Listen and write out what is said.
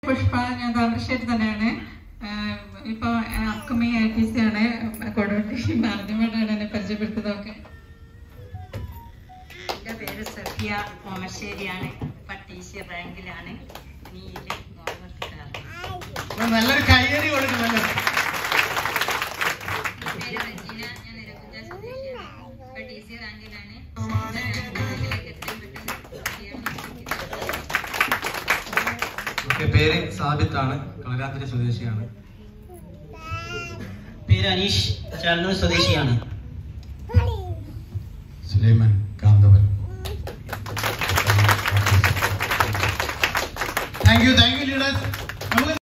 പുഷ്പ ഞാൻ താമരശ്ശേരി തന്നെയാണ് ആഹ് ഇപ്പൊ അപ്കമിങ് ഐ ടി സി ആണ് കൊടുവട്ടി ആദ്യമായിട്ടാണ് എന്നെ പരിചയപ്പെടുത്തതൊക്കെ എൻ്റെ പേര് സഫിയ കോമശ്ശേരിയാണ് ഇപ്പം ടി സി റാങ്കിലാണ് നീല് ഗോവർക്കാർ അപ്പൊ നല്ലൊരു കയ്യടി കൊടുക്കണല്ലോ പേര് റജീന ഞാൻ നിരക്കുജ സ്വദേശിയാണ് ഇപ്പൊ ടി സി റാങ്കിലാണ് റാങ്കിലേക്ക് എത്രയും പെട്ടെന്ന് ചെയ്യാൻ ശ്രമിക്കുന്നത് ഓക്കെ പേര് സാബിത്താണ് കളരാത്തിരി സ്വദേശിയാണ് പേര് അനീഷ് ചാലന്നൂർ സ്വദേശിയാണ് സുലൈമാൻ കാന്തവൻ thank you thank you leaders നമുക്ക്